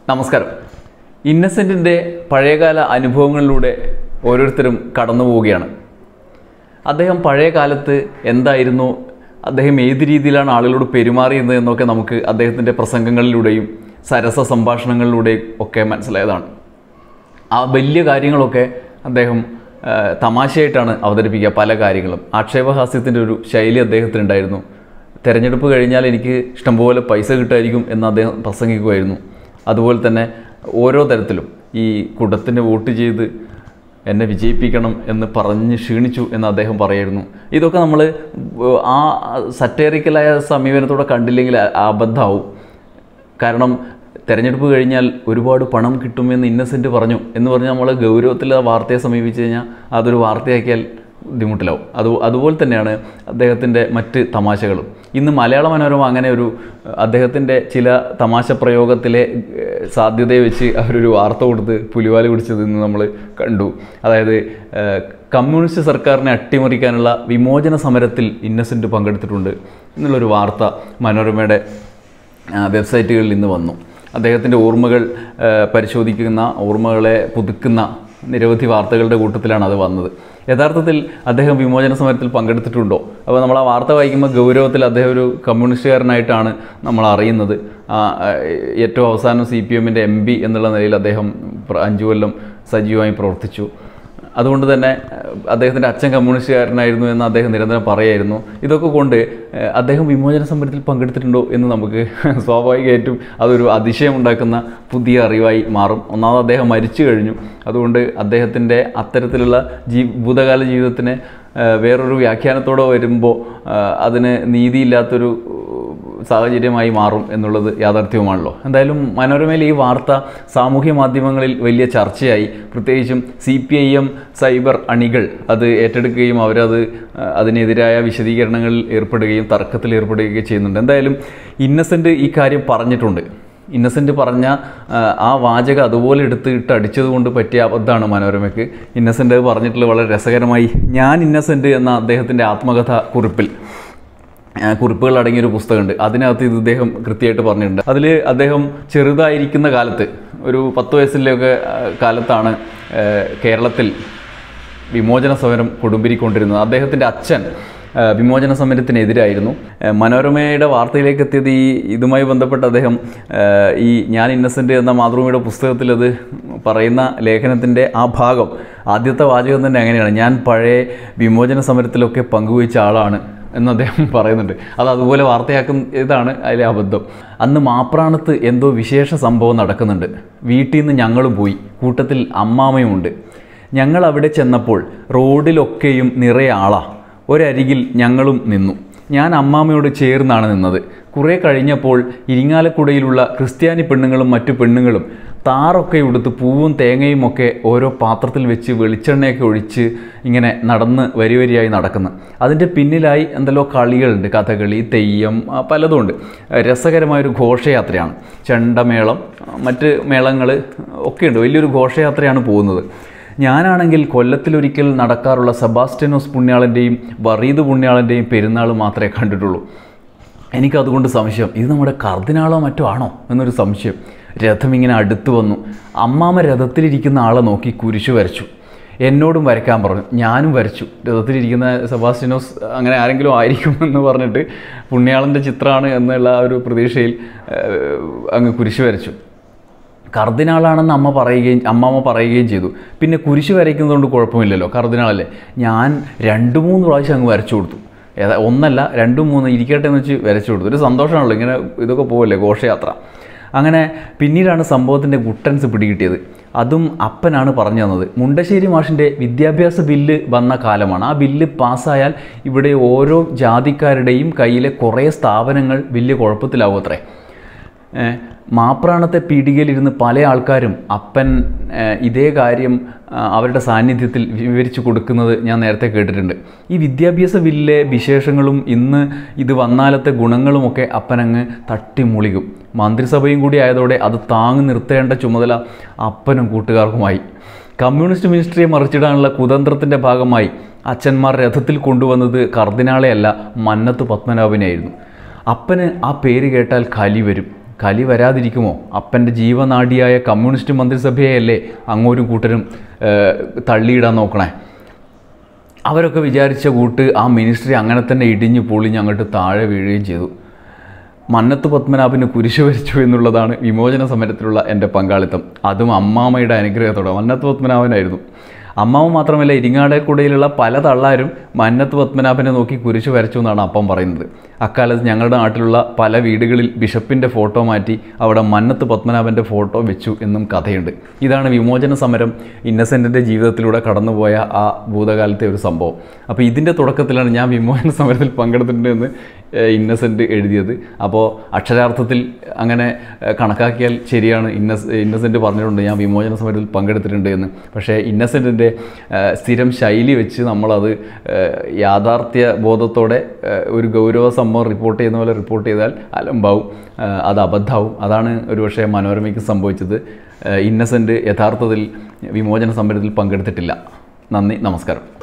നമസ്കാരം ഇന്നസെൻറ്റിൻ്റെ പഴയകാല അനുഭവങ്ങളിലൂടെ ഓരോരുത്തരും കടന്നു പോവുകയാണ് അദ്ദേഹം പഴയ കാലത്ത് എന്തായിരുന്നു അദ്ദേഹം ഏത് രീതിയിലാണ് ആളുകളോട് പെരുമാറിയത് എന്നൊക്കെ നമുക്ക് അദ്ദേഹത്തിൻ്റെ പ്രസംഗങ്ങളിലൂടെയും സരസ സംഭാഷണങ്ങളിലൂടെയും ഒക്കെ മനസ്സിലായതാണ് ആ വലിയ കാര്യങ്ങളൊക്കെ അദ്ദേഹം ആ, തമാശയായിട്ടാണ് അവതരിപ്പിക്കുക പല കാര്യങ്ങളും ആക്ഷേപഹാസ്യത്തിൻ്റെ ഒരു ശൈലി അദ്ദേഹത്തിനുണ്ടായിരുന്നു തെരഞ്ഞെടുപ്പ് കഴിഞ്ഞാൽ എനിക്ക് ഇഷ്ടംപോലെ പൈസ കിട്ടുമായിരിക്കും എന്ന് അദ്ദേഹം പ്രസംഗിക്കുമായിരുന്നു അതുപോലെ തന്നെ ഓരോ തരത്തിലും ഈ കുടത്തിന് വോട്ട് ചെയ്ത് എന്നെ വിജയിപ്പിക്കണം എന്ന് പറഞ്ഞ് ക്ഷീണിച്ചു എന്ന് അദ്ദേഹം പറയായിരുന്നു ഇതൊക്കെ നമ്മൾ ആ സറ്റേറിക്കലായ സമീപനത്തോടെ കണ്ടില്ലെങ്കിൽ അ- അബദ്ധമാവും കാരണം തെരഞ്ഞെടുപ്പ് കഴിഞ്ഞാൽ ഒരുപാട് പണം കിട്ടുമെന്ന് ഇന്നസെൻറ്റ് പറഞ്ഞു എന്ന് പറഞ്ഞ് നമ്മൾ ഗൗരവത്തിൽ ആ വാർത്തയെ സമീപിച്ച് കഴിഞ്ഞാൽ അതൊരു വാർത്തയാക്കിയാൽ ബുദ്ധിമുട്ടിലാവും അത് അതുപോലെ തന്നെയാണ് അദ്ദേഹത്തിൻ്റെ മറ്റ് തമാശകളും ഇന്ന് മലയാള മനോരമ അങ്ങനെ ഒരു അദ്ദേഹത്തിൻ്റെ ചില തമാശ പ്രയോഗത്തിലെ ഏഹ്, സാധ്യതയെ വെച്ച് അവരൊരു വാർത്ത കൊടുത്ത് പുലിവാല് പിടിച്ചത് ഇന്ന് നമ്മൾ കണ്ടു അതായത് ഏഹ്, കമ്മ്യൂണിസ്റ്റ് സർക്കാരിനെ അട്ടിമറിക്കാനുള്ള വിമോചന സമരത്തിൽ ഇന്നസെൻറ്റ് പങ്കെടുത്തിട്ടുണ്ട് എന്നുള്ളൊരു വാർത്ത മനോരമയുടെ ആ, വെബ്സൈറ്റുകളിൽ ഇന്ന് വന്നു അദ്ദേഹത്തിൻ്റെ ഓർമ്മകൾ ആ, പരിശോധിക്കുന്ന ഓർമ്മകളെ പുതുക്കുന്ന നിരവധി വാർത്തകളുടെ കൂട്ടത്തിലാണ് അത് വന്നത് യഥാർത്ഥത്തിൽ അദ്ദേഹം വിമോചന സമരത്തിൽ പങ്കെടുത്തിട്ടുണ്ടോ അപ്പോൾ നമ്മൾ ആ വാർത്ത വായിക്കുമ്പോൾ ഗൗരവത്തിൽ അദ്ദേഹം ഒരു കമ്മ്യൂണിസ്റ്റുകാരനായിട്ടാണ് നമ്മൾ അറിയുന്നത് ആ, ആ, ഏറ്റവും അവസാനം സി പി എമ്മിൻ്റെ എം പി എന്നുള്ള നിലയിൽ അദ്ദേഹം പ്ര- അഞ്ചു കൊല്ലം സജീവമായി പ്രവർത്തിച്ചു അതുകൊണ്ട് തന്നെ ഏഹ്, അദ്ദേഹത്തിൻ്റെ അച്ഛൻ കമ്മ്യൂണിസ്റ്റുകാരനായിരുന്നു എന്ന് അദ്ദേഹം നിരന്തരം പറയായിരുന്നു ഇതൊക്കെ കൊണ്ട് ഏഹ്, അദ്ദേഹം വിമോചന സമരത്തിൽ പങ്കെടുത്തിട്ടുണ്ടോ എന്ന് നമുക്ക് സ്വാഭാവികമായിട്ടും അതൊരു അതിശയം ഉണ്ടാക്കുന്ന പുതിയ അറിവായി മാറും ഒന്നാമത് അദ്ദേഹം മരിച്ചു കഴിഞ്ഞു അതുകൊണ്ട് അദ്ദേഹത്തിൻ്റെ അത്തരത്തിലുള്ള ജീ ഭൂതകാല ജീവിതത്തിന് ഏഹ്, വേറൊരു വ്യാഖ്യാനത്തോടെ വരുമ്പോൾ ഏഹ്, അതിന് നീതിയില്ലാത്തൊരു സാഹചര്യമായി മാറും എന്നുള്ളത് യാഥാർത്ഥ്യവുമാണല്ലോ എന്തായാലും മനോരമയിൽ ഈ വാർത്ത സാമൂഹ്യ മാധ്യമങ്ങളിൽ വലിയ ചർച്ചയായി പ്രത്യേകിച്ചും C P I M cyber അണികൾ അത് ഏറ്റെടുക്കുകയും അവരത് ആ, അതിനെതിരായ വിശദീകരണങ്ങളിൽ ഏർപ്പെടുകയും തർക്കത്തിൽ ഏർപ്പെടുകയും ചെയ്യുന്നുണ്ട് എന്തായാലും ഇന്നസെൻ്റ് ഈ കാര്യം പറഞ്ഞിട്ടുണ്ട് ഇന്നസെൻ്റ് പറഞ്ഞ ആ, ആ വാചകം അതുപോലെ എടുത്ത് ഇട്ട് അടിച്ചത് കൊണ്ട് പറ്റിയ അബദ്ധമാണ് മനോരമയ്ക്ക് ഇന്നസെൻ്റ് പറഞ്ഞിട്ടുള്ളത് വളരെ രസകരമായി ഞാൻ ഇന്നസെൻ്റ് എന്ന അദ്ദേഹത്തിൻ്റെ ആത്മകഥ കുറിപ്പിൽ ആ, കുറിപ്പുകൾ അടങ്ങിയൊരു പുസ്തകമുണ്ട് അതിനകത്ത് ഇത് ഇദ്ദേഹം കൃത്യമായിട്ട് പറഞ്ഞിട്ടുണ്ട് അതിൽ അദ്ദേഹം ചെറുതായിരിക്കുന്ന കാലത്ത് ഒരു പത്ത് വയസ്സിലൊക്കെ ആ, കാലത്താണ് ആ, കേരളത്തിൽ വിമോചന സമരം കൊടുമ്പിരിക്കൊണ്ടിരുന്നത് അദ്ദേഹത്തിൻ്റെ അച്ഛൻ ആ, വിമോചന സമരത്തിനെതിരായിരുന്നു ആ, മനോരമയുടെ വാർത്തയിലേക്ക് എത്തിയത് ഈ ഇതുമായി ബന്ധപ്പെട്ട് അദ്ദേഹം ആ, ഈ ഞാൻ ഇന്നസെൻ്റ് എന്ന മാതൃഭൂമിയുടെ പുസ്തകത്തിൽ അത് പറയുന്ന ലേഖനത്തിൻ്റെ ആ ഭാഗം ആദ്യത്തെ വാചകം തന്നെ അങ്ങനെയാണ് ഞാൻ പഴയ വിമോചന സമരത്തിലൊക്കെ പങ്കുവച്ച ആളാണ് എന്ന് അദ്ദേഹം പറയുന്നുണ്ട് അത് അതുപോലെ വാർത്തയാക്കുന്ന ഇതാണ് അതിലെ അബദ്ധം അന്ന് മാപ്രാണത്ത് എന്തോ വിശേഷ സംഭവം നടക്കുന്നുണ്ട് വീട്ടിൽ നിന്ന് ഞങ്ങളും പോയി കൂട്ടത്തിൽ അമ്മാമയുമുണ്ട് ഞങ്ങൾ അവിടെ ചെന്നപ്പോൾ റോഡിലൊക്കെയും നിറയെ ആളാ ഒരരികിൽ ഞങ്ങളും നിന്നു ഞാൻ അമ്മാമയോട് ചേർന്നാണ് നിന്നത് കുറേ കഴിഞ്ഞപ്പോൾ ഇരിങ്ങാലക്കുടയിലുള്ള ക്രിസ്ത്യാനി പെണ്ണുങ്ങളും മറ്റു പെണ്ണുങ്ങളും താറൊക്കെ ഉടുത്ത് പൂവും തേങ്ങയും ഒക്കെ ഓരോ പാത്രത്തിൽ വെച്ച് വെളിച്ചെണ്ണയൊക്കെ ഒഴിച്ച് ഇങ്ങനെ നടന്ന് വരി വരിയായി നടക്കുന്നു അതിൻ്റെ പിന്നിലായി എന്തെല്ലോ കളികളുണ്ട് കഥകളി തെയ്യം ആ, പലതുമുണ്ട് രസകരമായൊരു ഘോഷയാത്രയാണ് ചെണ്ടമേളം ആ, മറ്റ് മേളങ്ങൾ ഒക്കെയുണ്ട് വലിയൊരു ഘോഷയാത്രയാണ് പോകുന്നത് ഞാനാണെങ്കിൽ കൊല്ലത്തിലൊരിക്കൽ നടക്കാറുള്ള സെബാസ്റ്റ്യനോസ് പുണ്യാളൻ്റെയും വറീദ് പുണ്യാളൻ്റെയും പെരുന്നാൾ മാത്രമേ കണ്ടിട്ടുള്ളൂ എനിക്കതുകൊണ്ട് സംശയം ഇത് നമ്മുടെ കർദിനാളോ മറ്റോ ആണോ എന്നൊരു സംശയം രഥം ഇങ്ങനെ അടുത്ത് വന്നു അമ്മാമ രഥത്തിലിരിക്കുന്ന ആളെ നോക്കി കുരിശു വരച്ചു എന്നോടും വരയ്ക്കാൻ പറഞ്ഞു ഞാനും വരച്ചു രഥത്തിലിരിക്കുന്ന സെബാസ്റ്റ്യനോസ് അങ്ങനെ ആരെങ്കിലും ആയിരിക്കും എന്ന് പറഞ്ഞിട്ട് പുണ്യാളൻ്റെ ചിത്രമാണ് എന്നുള്ള ആ ഒരു പ്രതീക്ഷയിൽ ഏഹ്, അങ്ങ് കുരിശു വരച്ചു കർദിനാളാണെന്ന് അമ്മ പറയുകയും അമ്മമ്മ പറയുകയും ചെയ്തു പിന്നെ കുരിശ് വരയ്ക്കുന്നതുകൊണ്ട് കുഴപ്പമില്ലല്ലോ കർദിനാളല്ലേ ഞാൻ രണ്ട് മൂന്ന് പ്രാവശ്യം അങ്ങ് വരച്ചു കൊടുത്തു ഏതാ ഒന്നല്ല രണ്ടും മൂന്ന് ഇരിക്കട്ടെ എന്ന് വെച്ച് വരച്ചു കൊടുത്തു ഒരു സന്തോഷമാണല്ലോ ഇങ്ങനെ ഇതൊക്കെ പോവല്ലേ ഘോഷയാത്ര അങ്ങനെ പിന്നീടാണ് സംഭവത്തിൻ്റെ ഗുട്ടൻസ് പിടികിട്ടിയത് അതും അപ്പനാണ് പറഞ്ഞു തന്നത് മുണ്ടശ്ശേരി മാഷിൻ്റെ വിദ്യാഭ്യാസ ബില്ല് വന്ന കാലമാണ് ആ ബില്ല് പാസ്സായാൽ ഇവിടെ ഓരോ ജാതിക്കാരുടെയും കയ്യിലെ കുറേ സ്ഥാപനങ്ങൾ വലിയ കുഴപ്പത്തിലാവും അത്രേ ഏഹ് മാപ്രാണത്തെ പീടികയിലിരുന്ന് പല ആൾക്കാരും അപ്പൻ ഏഹ് ഇതേ കാര്യം ആ, അവരുടെ സാന്നിധ്യത്തിൽ വിവരിച്ചു കൊടുക്കുന്നത് ഞാൻ നേരത്തെ കേട്ടിട്ടുണ്ട് ഈ വിദ്യാഭ്യാസ ബില്ലിലെ വിശേഷങ്ങളും ഇന്ന് ഇത് വന്നാലത്തെ ഗുണങ്ങളുമൊക്കെ അപ്പനങ്ങ് തട്ടിമുളികും മന്ത്രിസഭയും കൂടി ആയതോടെ അത് താങ്ങി നിർത്തേണ്ട ചുമതല അപ്പനും കൂട്ടുകാർക്കുമായി കമ്മ്യൂണിസ്റ്റ് മിനിസ്ട്രിയെ മറിച്ചിടാനുള്ള കുതന്ത്രത്തിൻ്റെ ഭാഗമായി അച്ഛന്മാർ രഥത്തിൽ കൊണ്ടുവന്നത് കർദിനാളെയല്ല മന്നത്ത് പത്മനാഭനെയായിരുന്നു അപ്പന് ആ പേര് കേട്ടാൽ കലി വരും കലി വരാതിരിക്കുമോ അപ്പൻ്റെ ജീവനാഡിയായ കമ്മ്യൂണിസ്റ്റ് മന്ത്രിസഭയെയല്ലേ അങ്ങോട്ടും കൂട്ടരും ഏഹ്, തള്ളിയിടാൻ നോക്കണേ അവരൊക്കെ വിചാരിച്ച കൂട്ട് ആ മിനിസ്ട്രി അങ്ങനെ തന്നെ ഇടിഞ്ഞു പൊളിഞ്ഞ് അങ്ങോട്ട് താഴെ വീഴുകയും ചെയ്തു മന്നത്ത് പത്മനാഭന് കുരിശ് വരച്ചു എന്നുള്ളതാണ് വിമോചന സമരത്തിലുള്ള എൻ്റെ പങ്കാളിത്തം അതും അമ്മാമ്മയുടെ അനുഗ്രഹത്തോടെ മന്നത്ത് പത്മനാഭനായിരുന്നു അമ്മാവ് മാത്രമല്ല ഇരിങ്ങാടേക്കുടയിലുള്ള പല തള്ളാരും മന്നത്ത് പത്മനാഭനെ നോക്കി കുരിശ് വരച്ചു എന്നാണ് അപ്പം പറയുന്നത് അക്കാലത്ത് ഞങ്ങളുടെ നാട്ടിലുള്ള പല വീടുകളിൽ ബിഷപ്പിൻ്റെ ഫോട്ടോ മാറ്റി അവിടെ മന്നത്ത് പത്മനാഭൻ്റെ ഫോട്ടോ വെച്ചു എന്നും കഥയുണ്ട് ഇതാണ് വിമോചന സമരം ഇന്നസെൻറ്റിൻ്റെ ജീവിതത്തിലൂടെ കടന്നുപോയ ആ ഭൂതകാലത്തെ ഒരു സംഭവം അപ്പോൾ ഇതിൻ്റെ തുടക്കത്തിലാണ് ഞാൻ വിമോചന സമരത്തിൽ പങ്കെടുത്തിട്ടുണ്ട് എന്ന് ഏഹ്, ഇന്നസെൻറ്റ് എഴുതിയത് അപ്പോൾ അക്ഷരാർത്ഥത്തിൽ അങ്ങനെ ഏഹ്, കണക്കാക്കിയാൽ ശരിയാണ് ഇന്നസ് ഇന്നസെൻറ്റ് പറഞ്ഞിട്ടുണ്ട് ഞാൻ വിമോചന സമരത്തിൽ പങ്കെടുത്തിട്ടുണ്ട് എന്ന് പക്ഷേ ഇന്നസെൻറ്റിൻ്റെ സ്ഥിരം ശൈലി വെച്ച് നമ്മളത് ഏഹ്, യാഥാർത്ഥ്യ ബോധത്തോടെ ഏഹ്, ഒരു ഗൗരവ സംഭവം റിപ്പോർട്ട് ചെയ്യുന്ന പോലെ റിപ്പോർട്ട് ചെയ്താൽ അലമ്പാവും ഏഹ്, അത് അബദ്ധമാവും അതാണ് ഒരുപക്ഷെ മനോരമയ്ക്ക് സംഭവിച്ചത് ഏഹ്, ഇന്നസെൻറ്റ് യഥാർത്ഥത്തിൽ വിമോചന സമരത്തിൽ പങ്കെടുത്തിട്ടില്ല നന്ദി നമസ്കാരം